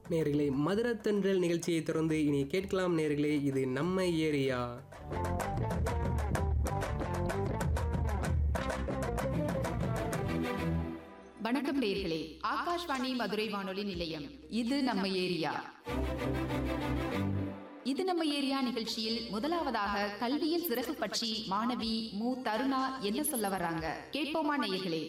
நேர்களே மதுரத்தன்றல் நிகழ்ச்சியை தொடர்ந்து இனி கேட்கலாம் நேர்களே இது நம்ம ஏரியா வணக்கம் நேர்களே ஆகாஷ்வாணி மதுரை வானொலி நிலையம் இது நம்ம ஏரியா இது நம்ம ஏரியா நிகழ்ச்சியில் முதலாவதாக கல்வியின் சிறப்பு பற்றி மாணவி மு தருணா என்ன சொல்ல வர்றாங்க கேட்போமா நேயர்களே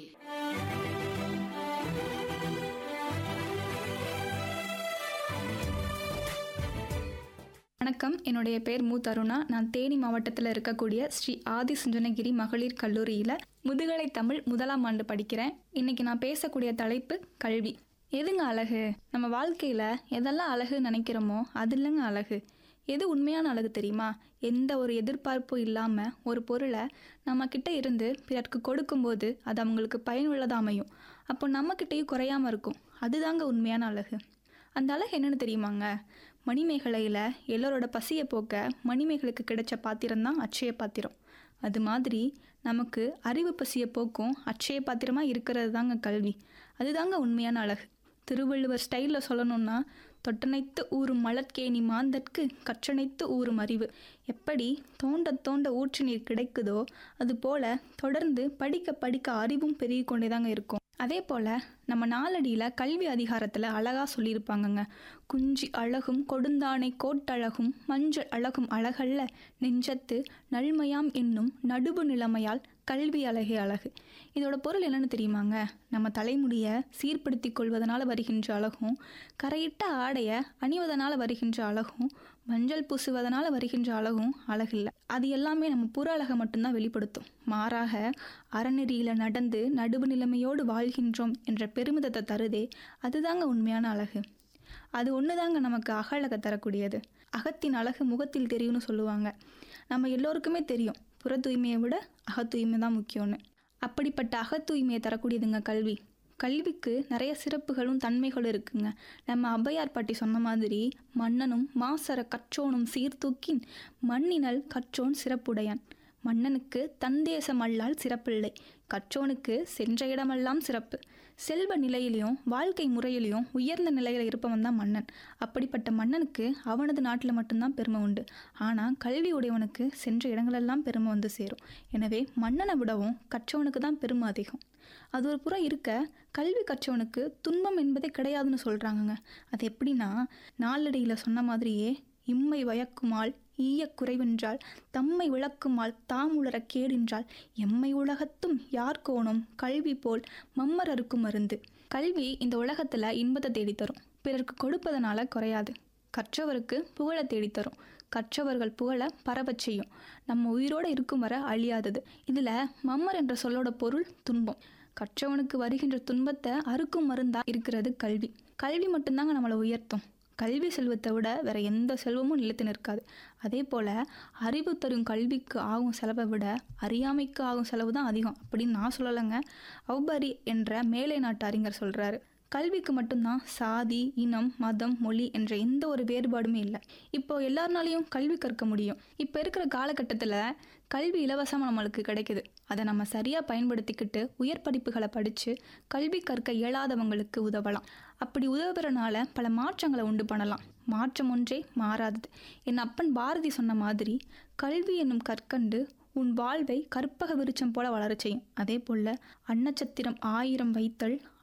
வணக்கம் என்னுடைய பேர் மு தருணா நான் தேனி மாவட்டத்தில் இருக்கக்கூடிய ஸ்ரீ ஆதி சுஞ்சனகிரி மகளிர் கல்லூரியில் முதுகலை தமிழ் முதலாம் ஆண்டு படிக்கிறேன் இன்னைக்கு நான் பேசக்கூடிய தலைப்பு கல்வி எதுங்க அழகு நம்ம வாழ்க்கையில் எதெல்லாம் அழகு நினைக்கிறோமோ அது இல்லைங்க அழகு எது உண்மையான அழகு தெரியுமா எந்த ஒரு எதிர்பார்ப்பும் இல்லாமல் ஒரு பொருளை நம்ம கிட்ட இருந்து பிறருக்கு கொடுக்கும்போது அது அவங்களுக்கு பயனுள்ளதாக அமையும் அப்போ நம்மக்கிட்டேயும் குறையாமல் இருக்கும் அதுதாங்க உண்மையான அழகு அந்த அழகு என்னன்னு தெரியுமாங்க மணிமேகலையில் எல்லோரோட பசியை போக்க மணிமேகலுக்கு கிடைச்ச பாத்திரம் தான் அட்சய பாத்திரம் அது மாதிரி நமக்கு அறிவு பசியை போக்கும் அட்சய பாத்திரமாக இருக்கிறது தாங்க கல்வி அதுதாங்க உண்மையான அழகு திருவள்ளுவர் ஸ்டைலில் சொல்லணும்னா தொட்டனைத்து ஊறும் மலர்க்கேணி மாந்தற்கு கற்றனைத்து ஊறும் அறிவு எப்படி தோண்ட தோண்ட ஊற்று நீர் கிடைக்குதோ அது போல தொடர்ந்து படிக்க படிக்க அறிவும் பெருகி கொண்டே தாங்க இருக்கும் அதே போல் நம்ம நாளடியில் கல்வி அதிகாரத்தில் அழகாக சொல்லியிருப்பாங்கங்க குஞ்சி அழகும் கொடுந்தானை கோட்டழகும் மஞ்சள் அழகும் அழகல்ல நெஞ்சத்து நல்மையாம் என்னும் நடுவு நிலைமையால் கல்வி அழகே அழகு இதோட பொருள் என்னன்னு தெரியுமாங்க நம்ம தலைமுடியை சீர்படுத்தி கொள்வதனால் வருகின்ற அழகும் கரையிட்ட ஆடையை அணிவதனால் வருகின்ற அழகும் மஞ்சள் பூசுவதனால் வருகின்ற அழகும் அழகில்லை அது எல்லாமே நம்ம புற அழகை மட்டும்தான் வெளிப்படுத்தும் மாறாக அறநெறியில் நடந்து நடுவு நிலைமையோடு வாழ்கின்றோம் என்ற பெருமிதத்தை தருதே அதுதாங்க உண்மையான அழகு அது ஒன்று தாங்க நமக்கு அகழக தரக்கூடியது அகத்தின் அழகு முகத்தில் தெரியும்னு சொல்லுவாங்க நம்ம எல்லோருக்குமே தெரியும் புற தூய்மையை விட அகத்தூய்மை தான் முக்கியம்னு அப்படிப்பட்ட அகத்தூய்மையை தரக்கூடியதுங்க கல்வி கல்விக்கு நிறைய சிறப்புகளும் தன்மைகளும் இருக்குங்க நம்ம ஔவையார் பாட்டி சொன்ன மாதிரி மன்னனும் மாசர கற்றோனும் சீர்தூக்கின் மண்ணினல் கற்றோன் சிறப்புடையான் மன்னனுக்கு தந்தேசம் அல்லால் சிறப்பில்லை கற்றோனுக்கு சென்ற இடமெல்லாம் சிறப்பு செல்வ நிலையிலையும் வாழ்க்கை முறையிலையும் உயர்ந்த நிலையில் இருப்பவன் தான் மன்னன் அப்படிப்பட்ட மன்னனுக்கு அவனது நாட்டில் மட்டும்தான் பெருமை உண்டு ஆனால் கல்வி உடையவனுக்கு சென்ற இடங்களெல்லாம் பெருமை வந்து சேரும் எனவே மன்னனை விடவும் கற்றவனுக்கு தான் பெருமை அதிகம் அது ஒரு புறம் இருக்க கல்வி கற்றவனுக்கு துன்பம் என்பதே கிடையாதுன்னு சொல்கிறாங்கங்க அது எப்படின்னா நாளடியில் சொன்ன மாதிரியே இம்மை வயக்குமால் ஈய குறைவென்றால் தம்மை விளக்குமால் தாம் உளர கேடென்றால் எம்மை உலகத்தும் யார்கோணும் கல்வி போல் மம்மரருக்கும் மருந்து கல்வி இந்த உலகத்தில் இன்பத்தை தேடித்தரும் பிறருக்கு கொடுப்பதனால குறையாது கற்றவருக்கு புகழை தேடித்தரும் கற்றவர்கள் புகழ பரவச் செய்யும் நம்ம உயிரோடு இருக்கும் வர அழியாதது இதில் மம்மர் என்ற சொல்லோட பொருள் துன்பம் கற்றவனுக்கு வருகின்ற துன்பத்தை அறுக்கும் மருந்தா இருக்கிறது கல்வி கல்வி மட்டும்தாங்க நம்மளை உயர்த்தும் கல்வி செல்வத்தை விட வேற எந்த செல்வமும் நிலைத்து நிற்காது அதே போல் அறிவு தரும் கல்விக்கு ஆகும் செலவை விட அறியாமைக்கு ஆகும் செலவு தான் அதிகம் அப்படின்னு நான் சொல்லலைங்க அவ்வரி என்ற மேலை நாட்டு அறிஞர் சொல்கிறாரு கல்விக்கு மட்டும்தான் சாதி இனம் மதம் மொழி என்ற எந்த ஒரு வேறுபாடுமே இல்லை இப்போ எல்லாருனாலையும் கல்வி கற்க முடியும் இப்போ இருக்கிற காலகட்டத்தில் கல்வி இலவசமாக நம்மளுக்கு கிடைக்குது அதை நம்ம சரியாக பயன்படுத்திக்கிட்டு உயர் படிப்புகளை படித்து கல்வி கற்க இயலாதவங்களுக்கு உதவலாம் அப்படி உதவுறனால பல மாற்றங்களை உண்டு பண்ணலாம் மாற்றம் ஒன்றே மாறாதது என் அப்பன் பாரதி சொன்ன மாதிரி கல்வி என்னும் கற்கண்டு உன் வாழ்வை கற்பக விருட்சம் போல வளரச் செய்யும் அதே போல அன்னச்சத்திரம் ஆயிரம் வைத்தல்